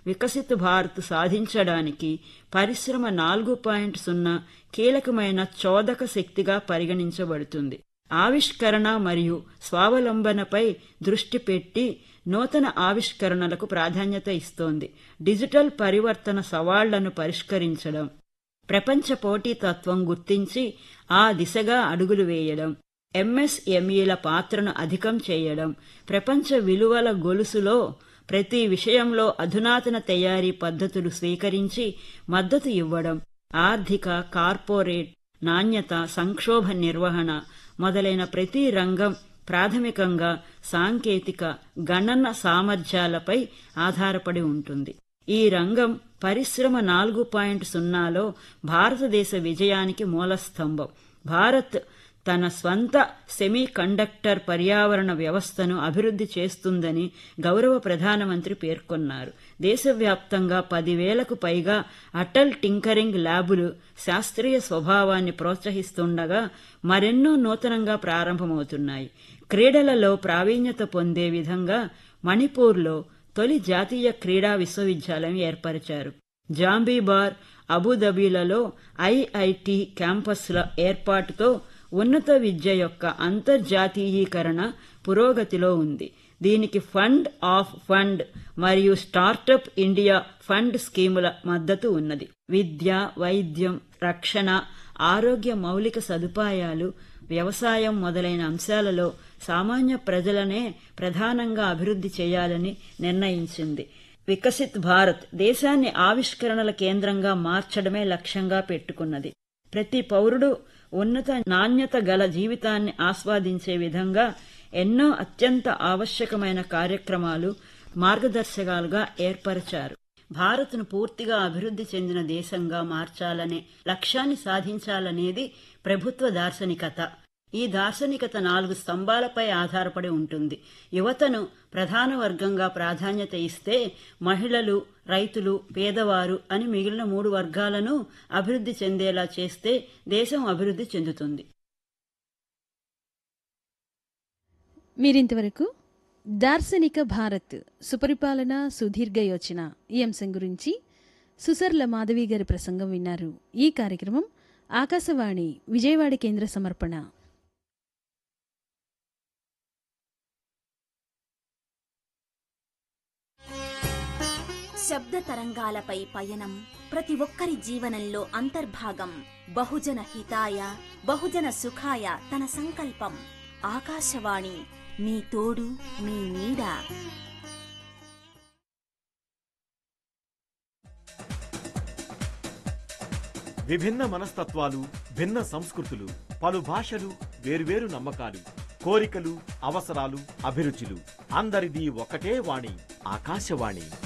వికసిత భారత్ సాధించడానికి పరిశ్రమ నాలుగు పాయింట్ సున్నా కీలకమైన చోదక శక్తిగా పరిగణించబడుతుంది ఆవిష్కరణ మరియు స్వావలంబనపై దృష్టి పెట్టి నూతన ఆవిష్కరణలకు ప్రాధాన్యత ఇస్తోంది డిజిటల్ పరివర్తన సవాళ్లను పరిష్కరించడం ప్రపంచ పోటీతత్వం గుర్తించి ఆ దిశగా అడుగులు వేయడం ఎంఎస్ఎంఈల పాత్రను అధికం చేయడం ప్రపంచ విలువల గొలుసులో ప్రతి విషయంలో అధునాతన తయారీ పద్ధతులు స్వీకరించి మద్దతు ఇవ్వడం ఆర్థిక కార్పొరేట్ నాణ్యత సంక్షోభ నిర్వహణ మొదలైన ప్రతి రంగం ప్రాథమికంగా సాంకేతిక గణన సామర్థ్యాలపై ఆధారపడి ఉంటుంది ఈ రంగం పరిశ్రమ నాలుగు పాయింట్ సున్నాలో భారతదేశ విజయానికి మూలస్తంభం భారత్ తన స్వంత సెమీ కండక్టర్ పర్యావరణ వ్యవస్థను అభివృద్ధి చేస్తుందని గౌరవ ప్రధానమంత్రి పేర్కొన్నారు దేశవ్యాప్తంగా పదివేలకు పైగా అటల్ టింకరింగ్ ల్యాబులు శాస్త్రీయ స్వభావాన్ని ప్రోత్సహిస్తుండగా మరెన్నో నూతనంగా ప్రారంభమవుతున్నాయి క్రీడలలో ప్రావీణ్యత పొందే విధంగా మణిపూర్లో తొలి జాతీయ క్రీడా విశ్వవిద్యాలయం ఏర్పరిచారు జాంబీబార్ అబుదాబీలలో ఐఐటి క్యాంపస్ల ఏర్పాటుతో ఉన్నత విద్య యొక్క అంతర్జాతీయీకరణ పురోగతిలో ఉంది దీనికి ఫండ్ ఆఫ్ ఫండ్ మరియు స్టార్టప్ ఇండియా ఫండ్ స్కీముల మద్దతు ఉన్నది విద్య వైద్యం రక్షణ ఆరోగ్య మౌలిక సదుపాయాలు వ్యవసాయం మొదలైన అంశాలలో సామాన్య ప్రజలనే ప్రధానంగా అభివృద్ధి చేయాలని నిర్ణయించింది వికసిత్ భారత్ దేశాన్ని ఆవిష్కరణల కేంద్రంగా మార్చడమే లక్ష్యంగా పెట్టుకున్నది ప్రతి పౌరుడు ఉన్నత నాణ్యత గల జీవితాన్ని ఆస్వాదించే విధంగా ఎన్నో అత్యంత ఆవశ్యకమైన కార్యక్రమాలు మార్గదర్శకాలుగా ఏర్పరిచారు భారత్ను పూర్తిగా అభివృద్ధి చెందిన దేశంగా మార్చాలనే లక్ష్యాన్ని సాధించాలనేది ప్రభుత్వ దార్శనికత ఈ దార్శనికత నాలుగు స్తంభాలపై ఆధారపడి ఉంటుంది యువతను ప్రధాన వర్గంగా ప్రాధాన్యత ఇస్తే మహిళలు రైతులు పేదవారు అని మిగిలిన మూడు వర్గాలను అభివృద్ధి చెందేలా చేస్తే దేశం అభివృద్ధి చెందుతుంది మీరింతవరకు దార్శనిక భారత్ సుపరిపాలన సుదీర్ఘ యోచన ఈ అంశం గురించి సుసర్ల మాధవి గారి ప్రసంగం విన్నారు ఈ కార్యక్రమం ఆకాశవాణి విజయవాడ కేంద్ర సమర్పణ శబ్ద తరంగాలపై పయనం ప్రతి ఒక్కరి జీవనంలో అంతర్భాగం బహుజన హితాయ బహుజన సుఖాయ తన సంకల్పం ఆకాశవాణి మీ తోడు మీ నీడ విభిన్న మనస్తత్వాలు భిన్న సంస్కృతులు పలు భాషలు వేర్వేరు నమ్మకాలు కోరికలు అవసరాలు అభిరుచులు అందరిది ఒకటే వాణి ఆకాశవాణి